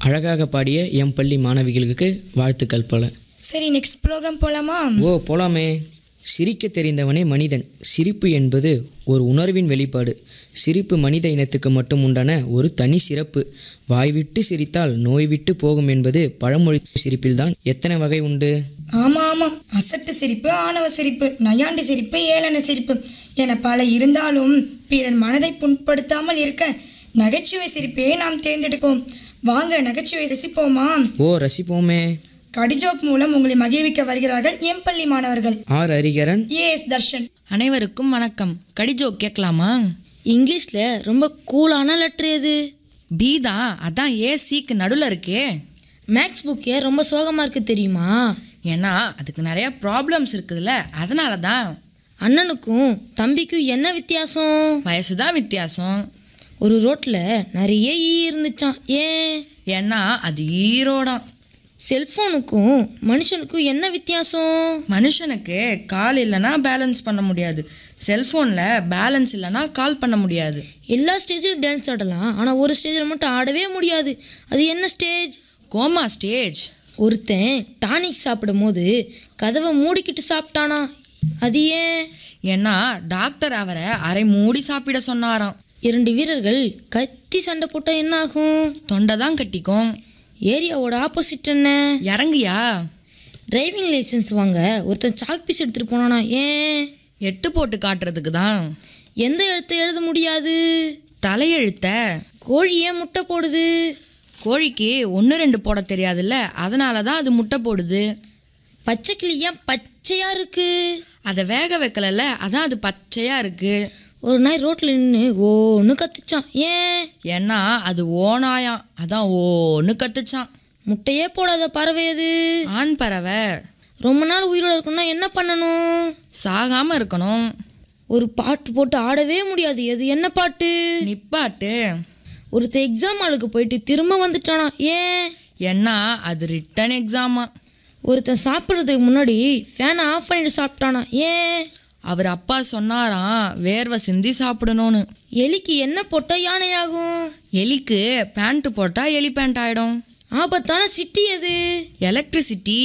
அழகாக பாடிய எம் பள்ளி மாணவிகளுக்கு வாழ்த்துக்கள் பல சரி நெக்ஸ்ட் ப்ரோக்ராம் போலாமா ஓ போலாமே சிரிக்க தெரிந்தவனே மனிதன் சிரிப்பு என்பது ஒரு உணர்வின் வெளிப்பாடு சிரிப்பு மனித இனத்துக்கு மட்டும் உண்டான ஒரு தனி சிறப்பு வாய்விட்டு சிரித்தால் நோய் விட்டு போகும் என்பது பழமொழி சிரிப்பில்தான் எத்தனை வகை உண்டு ஆமா ஆமா அசட்டு சிரிப்பு ஆணவ சிரிப்பு நயாண்டி சிரிப்பு ஏளன சிரிப்பு என பல இருந்தாலும் பிறர் மனதை புண்படுத்தாமல் இருக்க நகைச்சுவை சிரிப்பையே நாம் தேர்ந்தெடுப்போம் வாங்க நகைச்சுவை ரசிப்போமா ஓ ரசிப்போமே கடிஜோக் மூலம் உங்களை மகிழ்விக்க வருகிறார்கள் எம் பள்ளி மாணவர்கள் ஆர் ஹரிகரன் ஏஎஸ் தர்ஷன் அனைவருக்கும் வணக்கம் கடிஜோ கேட்கலாமா இங்கிலீஷில் ரொம்ப கூலான லெட்ரு எது பி தான் அதான் ஏ சிக்கு நடுவில் இருக்கே மேக்ஸ் புக்கே ரொம்ப சோகமாக இருக்கு தெரியுமா ஏன்னா அதுக்கு நிறைய ப்ராப்ளம்ஸ் இருக்குதுல்ல அதனால தான் அண்ணனுக்கும் தம்பிக்கும் என்ன வித்தியாசம் வயசு தான் வித்தியாசம் ஒரு ரோட்டில் நிறைய ஈ இருந்துச்சான் ஏன் ஏன்னா அது ஈரோடாம் செல்ஃபோனுக்கும் மனுஷனுக்கும் என்ன வித்தியாசம் மனுஷனுக்கு கால் இல்லைன்னா பேலன்ஸ் பண்ண முடியாது செல்ஃபோனில் பேலன்ஸ் இல்லைன்னா கால் பண்ண முடியாது எல்லா ஸ்டேஜிலும் டான்ஸ் ஆடலாம் ஆனால் ஒரு ஸ்டேஜில் மட்டும் ஆடவே முடியாது அது என்ன ஸ்டேஜ் கோமா ஸ்டேஜ் ஒருத்தன் டானிக் சாப்பிடும் போது கதவை மூடிக்கிட்டு சாப்பிட்டானா அது ஏன் ஏன்னா டாக்டர் அவரை அரை மூடி சாப்பிட சொன்னாராம் இரண்டு வீரர்கள் கத்தி சண்டை போட்டால் என்ன ஆகும் தொண்டை தான் கட்டிக்கும் ஏரியாவோட ஆப்போசிட் என்ன இறங்குயா டிரைவிங் லைசென்ஸ் வாங்க ஒருத்தன் சாக் பீஸ் எடுத்துகிட்டு போனானா ஏன் எட்டு போட்டு காட்டுறதுக்கு தான் எந்த எழுத்தை எழுத முடியாது தலையெழுத்த கோழி ஏன் முட்டை போடுது கோழிக்கு ஒன்று ரெண்டு போட தெரியாதுல்ல அதனால தான் அது முட்டை போடுது பச்சை கிளி ஏன் பச்சையாக இருக்கு அதை வேக வைக்கலல்ல அதான் அது பச்சையாக இருக்கு ஒரு நாய் ரோட்டில் நின்று ஓன்னு கத்துச்சான் ஏன் ஏன்னா அது ஓனாயாம் அதான் ஓன்னு கத்துச்சான் முட்டையே போடாத பறவை அது ஆண் பறவை ரொம்ப நாள் உயிரோட இருக்கணும்னா என்ன பண்ணணும் சாகாம இருக்கணும் ஒரு பாட்டு போட்டு ஆடவே முடியாது அது என்ன பாட்டு நிப்பாட்டு ஒருத்தன் எக்ஸாம் ஹாலுக்கு போயிட்டு திரும்ப வந்துட்டானா ஏன் ஏன்னா அது ரிட்டன் எக்ஸாமா ஒருத்தன் சாப்பிட்றதுக்கு முன்னாடி ஃபேனை ஆஃப் பண்ணிட்டு சாப்பிட்டானா ஏன் அவர் அப்பா சொன்னாராம் வேர்வை சிந்தி சாப்பிடணும்னு எலிக்கு என்ன போட்டால் யானையாகும் எலிக்கு பேண்ட் போட்டால் எலி பேண்ட் ஆகிடும் ஆபத்தான சிட்டி எது எலக்ட்ரிசிட்டி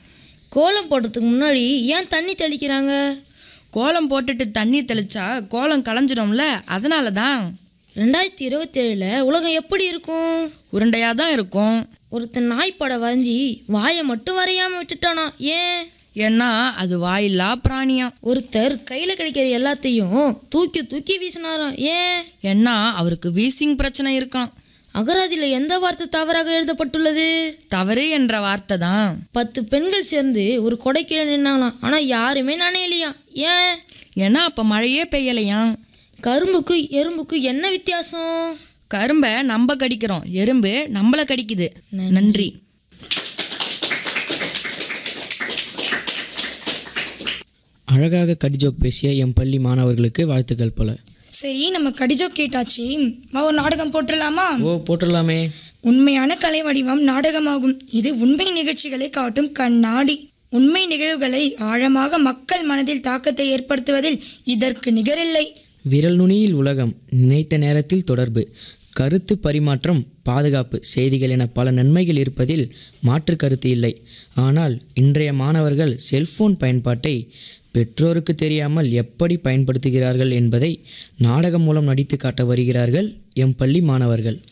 கோலம் போடுறதுக்கு முன்னாடி ஏன் தண்ணி தெளிக்கிறாங்க கோலம் போட்டுட்டு தண்ணி தெளிச்சா கோலம் களைஞ்சிடும்ல அதனால தான் ரெண்டாயிரத்தி இருபத்தேழில் உலகம் எப்படி இருக்கும் உருண்டையாக தான் இருக்கும் ஒருத்தன் நாய் படம் வரைஞ்சி வாயை மட்டும் வரையாமல் விட்டுட்டானா ஏன் ஏன்னா அது வாயில்லா பிராணியாம் ஒருத்தர் கையில் கிடைக்கிற எல்லாத்தையும் தூக்கி தூக்கி வீசினாராம் ஏன் ஏன்னா அவருக்கு வீசிங் பிரச்சனை இருக்கான் அகராதியில் எந்த வார்த்தை தவறாக எழுதப்பட்டுள்ளது தவறு என்ற வார்த்தை தான் பத்து பெண்கள் சேர்ந்து ஒரு கொடை கீழே நின்னாங்களாம் ஆனால் யாருமே நனையலையாம் ஏன் ஏன்னா அப்போ மழையே பெய்யலையாம் கரும்புக்கு எறும்புக்கு என்ன வித்தியாசம் கரும்பை நம்ம கடிக்கிறோம் எறும்பு நம்மளை கடிக்குது நன்றி அழகாக கடிஜோக் பேசிய எம் பள்ளி மாணவர்களுக்கு வாழ்த்துக்கள் பல சரி நம்ம கடிஜோக் கேட்டாச்சு வா ஒரு நாடகம் போட்டுடலாமா ஓ போட்டுடலாமே உண்மையான கலை வடிவம் நாடகமாகும் இது உண்மை நிகழ்ச்சிகளை காட்டும் கண்ணாடி உண்மை நிகழ்வுகளை ஆழமாக மக்கள் மனதில் தாக்கத்தை ஏற்படுத்துவதில் இதற்கு நிகரில்லை விரல் நுனியில் உலகம் நினைத்த நேரத்தில் தொடர்பு கருத்து பரிமாற்றம் பாதுகாப்பு செய்திகள் என பல நன்மைகள் இருப்பதில் மாற்று கருத்து இல்லை ஆனால் இன்றைய மாணவர்கள் செல்போன் பயன்பாட்டை பெற்றோருக்கு தெரியாமல் எப்படி பயன்படுத்துகிறார்கள் என்பதை நாடகம் மூலம் நடித்து காட்ட வருகிறார்கள் எம் பள்ளி மாணவர்கள்